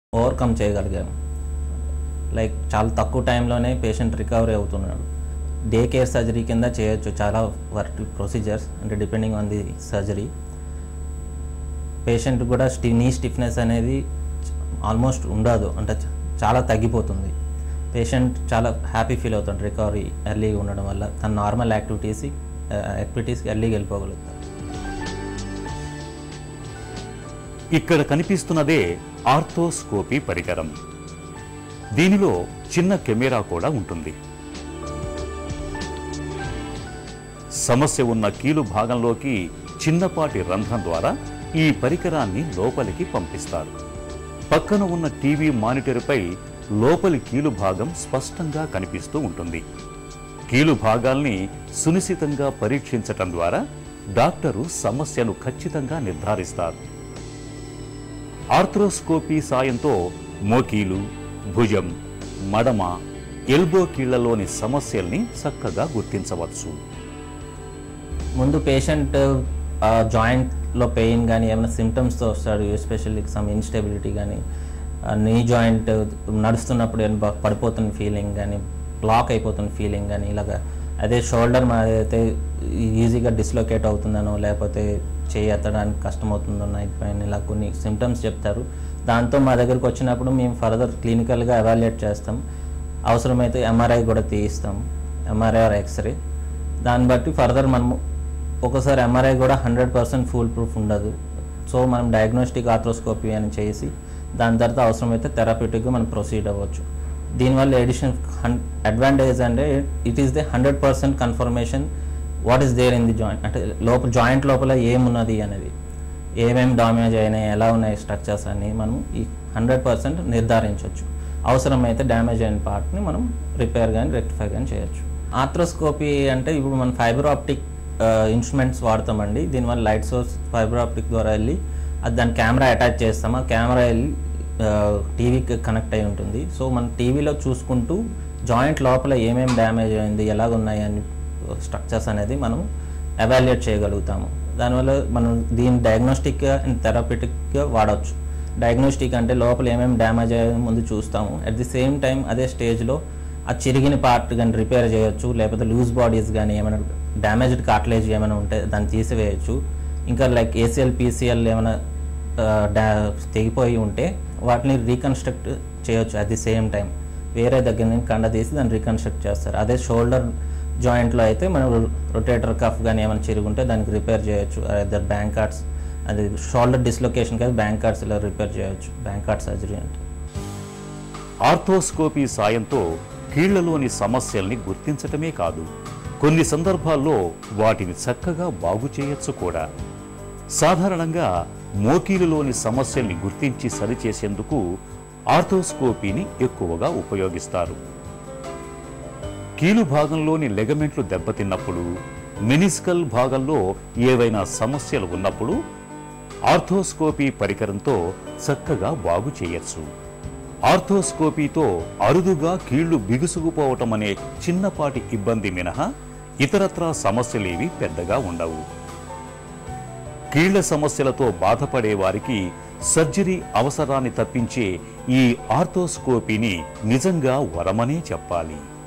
overcome చేయగలిగాము like చాలా తక్కువ టైంలోనే పేషెంట్ రికవరీ అవుతున్నాడు డే కేర్ సర్జరీ కింద చేయొచ్చు చాలా వర్క్ ప్రొసీజర్స్ అంటే depending on the surgery patient కూడా స్టి నీ స్టిఫ్నెస్ అనేది ఆల్మోస్ట్ ఉండదు అంటే చ- చాలా తగ్గిపోతుంది పేషెంట్ చాలా హ్యాపీ ఫీల్ అవుతుంది రికవరీ ఎర్లీగా ఉండడం వల్ల తన నార్మల్ యాక్టివిటీస్ యాక్టివిటీస్కి ఎర్లీగా వెళ్ళిపోగలుగుతారు ఇక్కడ కనిపిస్తున్నదే ఆర్థోస్కోపీ పరికరం దీనిలో చిన్న కెమెరా కూడా ఉంటుంది సమస్య ఉన్న కీలు భాగంలోకి చిన్నపాటి రంధ్రం ద్వారా ఈ పరికరాన్ని లోపలికి పంపిస్తారు పక్కన ఉన్న టీవీ మానిటర్పై లోపలి కీలు భాగం స్పష్టంగా కనిపిస్తూ ఉంటుంది కీలు భాగాల్ని సునిశితంగా పరీక్షించటం ద్వారా డాక్టరు సమస్యను ఖచ్చితంగా నిర్ధారిస్తారు ఆర్థ్రోస్కోపీ సాయంతో మోకీలు భుజం మడమ ఎల్బో కీళ్లలోని సమస్యల్ని చక్కగా గుర్తించవచ్చు ముందు పేషెంట్ జాయింట్లో పెయిన్ కానీ ఏమైనా సిమ్టమ్స్తో వస్తాడు ఎస్పెషల్లీ సమ్ ఇన్స్టెబిలిటీ కానీ నీ జాయింట్ నడుస్తున్నప్పుడు ఏమైనా బా- పడిపోతున్న ఫీలింగ్ కానీ బ్లాక్ అయిపోతున్న ఫీలింగ్ కానీ ఇలాగా అదే షోల్డర్ అయితే ఈజీగా డిస్లొకేట్ అవుతుందనో లేకపోతే చేయి ఎత్తడానికి కష్టమవుతుందో నైట్ పెయిన్ ఇలా కొన్ని సిమ్టమ్స్ చెప్తారు దాంతో మా దగ్గరకు వచ్చినప్పుడు మేము ఫర్దర్ క్లినికల్గా ఎవాల్యుయేట్ చేస్తాం అవసరమైతే ఎంఆర్ఐ కూడా తీయిస్తాం ఎంఆర్ఐ ఆర్ ఎక్స్రే దాన్ని బట్టి ఫర్దర్ మనము ఒకసారి ఎంఆర్ఐ కూడా హండ్రెడ్ పర్సెంట్ ఫుల్ ప్రూఫ్ ఉండదు సో మనం డయాగ్నోస్టిక్ ఆర్థ్రోస్కోపీ అని చేసి దాని తర్వాత అవసరమైతే థెరపూటిక్గా మనం ప్రొసీడ్ అవ్వచ్చు దీనివల్ల ఎడిషన్ అడ్వాంటేజ్ అంటే it is the hundred percent confirmation what is there in the joint అంటే లోపల జాయింట్ లోపల ఏమున్నది అనేది ఏమేమి డామేజ్ అయినాయి ఎలా ఉన్నాయి స్ట్రక్చర్స్ అని మనం ఈ హండ్రెడ్ పర్సెంట్ నిర్ధారించవచ్చు అవసరమైతే డ్యామేజ్ అయిన పార్ట్ని మనం రిపేర్ కానీ రెక్టిఫై కానీ చేయొచ్చు ఆర్థ్రోస్కోపీ అంటే ఇప్పుడు మనం ఫైబర్ ఆప్టిక్ ఇన్స్ట్రుమెంట్స్ వాడతామండి దీనివల్ల లైట్ సోర్స్ ఫైబర్ ఆప్టిక్ ద్వారా వెళ్ళి అది దాని కెమెరా అటాచ్ చేస్తాం ఆ కెమెరా వెళ్ళి టీవీకి కనెక్ట్ అయి ఉంటుంది సో మనం టీవీలో చూసుకుంటూ జాయింట్ లోపల ఏమేమి డ్యామేజ్ అయింది ఎలాగున్నాయి అని స్ట్రక్చర్స్ అనేది మనం ఎవాల్యుయేట్ చేయగలుగుతాము దానివల్ల మనం దీన్ని డయాగ్నోస్టిక్గా అండ్ థెరపటిక్గా వాడవచ్చు డయాగ్నోస్టిక్ అంటే లోపల ఏమేమి డ్యామేజ్ అయ్యే ముందు చూస్తాము అట్ ది సేమ్ టైం అదే స్టేజ్లో ఆ చిరిగిన పార్ట్ కానీ రిపేర్ చేయొచ్చు లేకపోతే లూజ్ బాడీస్ కానీ ఏమైనా డ్యామేజ్డ్ కార్ట్లేజ్ ఏమైనా ఉంటే దాన్ని తీసివేయచ్చు ఇంకా లైక్ ఏసీఎల్ పీసీఎల్ ఏమైనా ఆ, డా తెగిపోయి ఉంటే వాటిని రీకన్స్ట్రక్ట్ చేయొచ్చు అట్ ది సేమ్ టైం వేరే దగ్గర నుంచి కండ తీసి దాన్ని రీకన్స్ట్రక్ట్ చేస్తారు అదే షోల్డర్ జాయింట్లో అయితే మనం రొటేటర్ కఫ్ కానీ ఏమైనా చిరుగుంటే దానికి రిపేర్ చేయొచ్చు అదర్ బ్యాంక్ కార్డ్స్ అది షోల్డర్ డిస్లొకేషన్కి అయితే బ్యాంక్ కార్డ్స్ ఇలా రిపేర్ చేయొచ్చు బ్యాంక్ కార్డ్ సర్జరీ అంటే ఆర్థోస్కోపీ సాయంతో కీళ్లలోని సమస్యల్ని గుర్తించటమే కాదు కొన్ని సందర్భాల్లో వాటిని చక్కగా బాగు చేయొచ్చు కూడా సాధారణంగా మోకీలులోని సమస్యల్ని గుర్తించి సరిచేసేందుకు ఆర్థోస్కోపీని ఎక్కువగా ఉపయోగిస్తారు కీలు భాగంలోని లెగమెంట్లు దెబ్బతిన్నప్పుడు మెనిస్కల్ భాగంలో ఏవైనా సమస్యలు ఉన్నప్పుడు ఆర్థోస్కోపీ పరికరంతో చక్కగా బాగు చేయొచ్చు ఆర్థోస్కోపీతో అరుదుగా కీళ్లు బిగుసుకుపోవటం అనే చిన్నపాటి ఇబ్బంది మినహా ఇతరత్రా సమస్యలేవి పెద్దగా ఉండవు కీళ్ల సమస్యలతో బాధపడే వారికి సర్జరీ అవసరాన్ని తప్పించే ఈ ఆర్థోస్కోపీని నిజంగా వరమనే చెప్పాలి